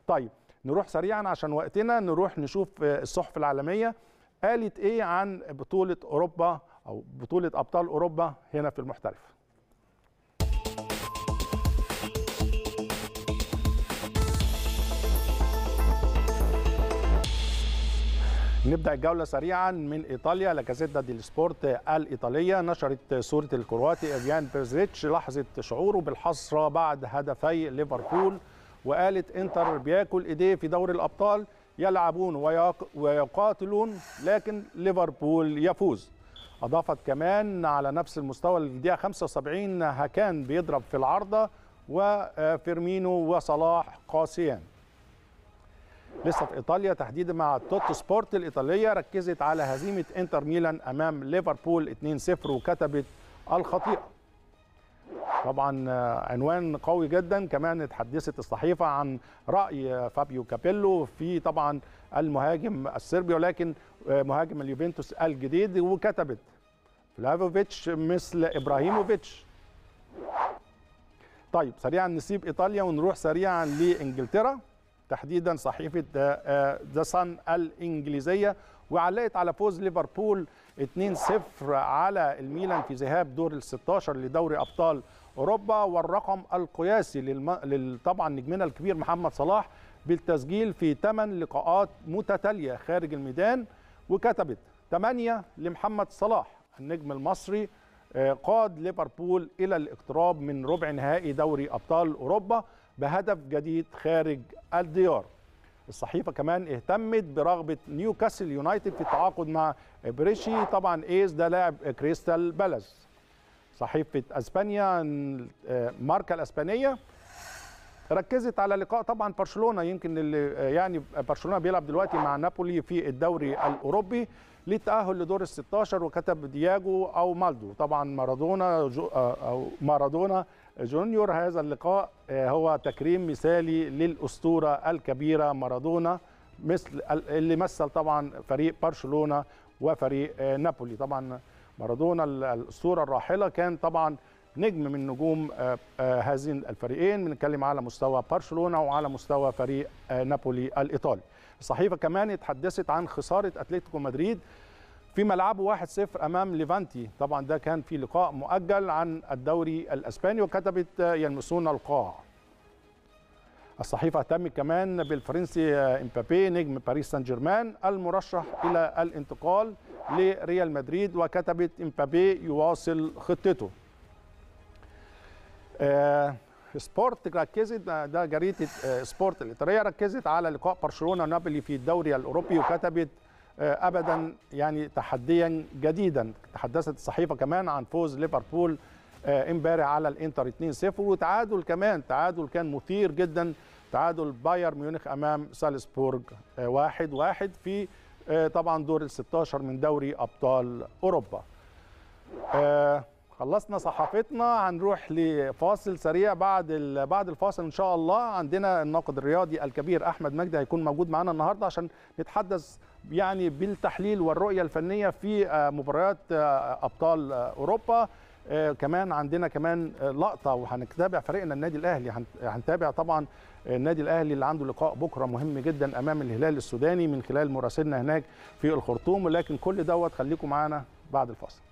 طيب نروح سريعا عشان وقتنا نروح نشوف الصحف العالميه قالت ايه عن بطوله اوروبا او بطوله ابطال اوروبا هنا في المحترف نبدا الجوله سريعا من ايطاليا لاكازيتا دي سبورت الايطاليه نشرت صوره الكرواتي ايفيان بيرزيتش لحظه شعوره بالحسره بعد هدفي ليفربول وقالت انتر بياكل ايديه في دوري الابطال يلعبون ويقاتلون لكن ليفربول يفوز اضافت كمان على نفس المستوى الدقيقه 75 هكان بيضرب في العارضه وفيرمينو وصلاح قاسيان لسه في ايطاليا تحديدا مع توت سبورت الايطاليه ركزت على هزيمه انتر ميلان امام ليفربول 2-0 وكتبت الخطيئه طبعا عنوان قوي جدا كمان اتحدثت الصحيفه عن راي فابيو كابيلو في طبعا المهاجم الصربي ولكن مهاجم اليوفنتوس الجديد وكتبت فلافوفيتش مثل ابراهيموفيتش طيب سريعا نسيب ايطاليا ونروح سريعا لانجلترا تحديدا صحيفه ذا صن الانجليزيه وعلقت على فوز ليفربول 2-0 على الميلان في ذهاب دور ال 16 لدوري ابطال اوروبا والرقم القياسي للم... طبعا نجمنا الكبير محمد صلاح بالتسجيل في 8 لقاءات متتاليه خارج الميدان وكتبت 8 لمحمد صلاح النجم المصري قاد ليفربول الى الاقتراب من ربع نهائي دوري ابطال اوروبا بهدف جديد خارج الديار الصحيفه كمان اهتمت برغبه نيوكاسل يونايتد في التعاقد مع بريشي طبعا ايز ده لاعب كريستال بالاس صحيفه اسبانيا ماركا الاسبانيه ركزت على لقاء طبعا برشلونه يمكن اللي يعني برشلونه بيلعب دلوقتي مع نابولي في الدوري الاوروبي للتاهل لدور ال 16 وكتب دياجو او مالدو طبعا مارادونا او مارادونا جونيور هذا اللقاء هو تكريم مثالي للاسطوره الكبيره مارادونا مثل اللي مثل طبعا فريق برشلونه وفريق نابولي طبعا مارادونا الاسطوره الراحله كان طبعا نجم من نجوم هذين الفريقين بنتكلم على مستوى برشلونه وعلى مستوى فريق نابولي الايطالي الصحيفه كمان اتحدثت عن خساره اتلتيكو مدريد في ملعبه 1-0 امام ليفانتي طبعا ده كان في لقاء مؤجل عن الدوري الاسباني وكتبت يلمسون القاع الصحيفه اهتمت كمان بالفرنسي امبابي نجم باريس سان جيرمان المرشح الى الانتقال لريال مدريد وكتبت امبابي يواصل خطته آه سبورت ركزت ده جريده آه سبورت الايطاليه ركزت على لقاء برشلونه ونابولي في الدوري الاوروبي وكتبت آه ابدا يعني تحديا جديدا تحدثت الصحيفه كمان عن فوز ليفربول امبارح على الانتر 2-0 وتعادل كمان تعادل كان مثير جدا تعادل بايرن ميونخ امام سالزبورج 1-1 في طبعا دور ال 16 من دوري ابطال اوروبا خلصنا صحافتنا هنروح لفاصل سريع بعد بعد الفاصل ان شاء الله عندنا الناقد الرياضي الكبير احمد مجدي هيكون موجود معنا النهارده عشان نتحدث يعني بالتحليل والرؤيه الفنيه في مباريات ابطال اوروبا كمان عندنا كمان لقطه وهنتابع فريقنا النادي الاهلي هنتابع طبعا النادي الاهلي اللي عنده لقاء بكره مهم جدا امام الهلال السوداني من خلال مراسلنا هناك في الخرطوم ولكن كل دوت خليكم معانا بعد الفاصل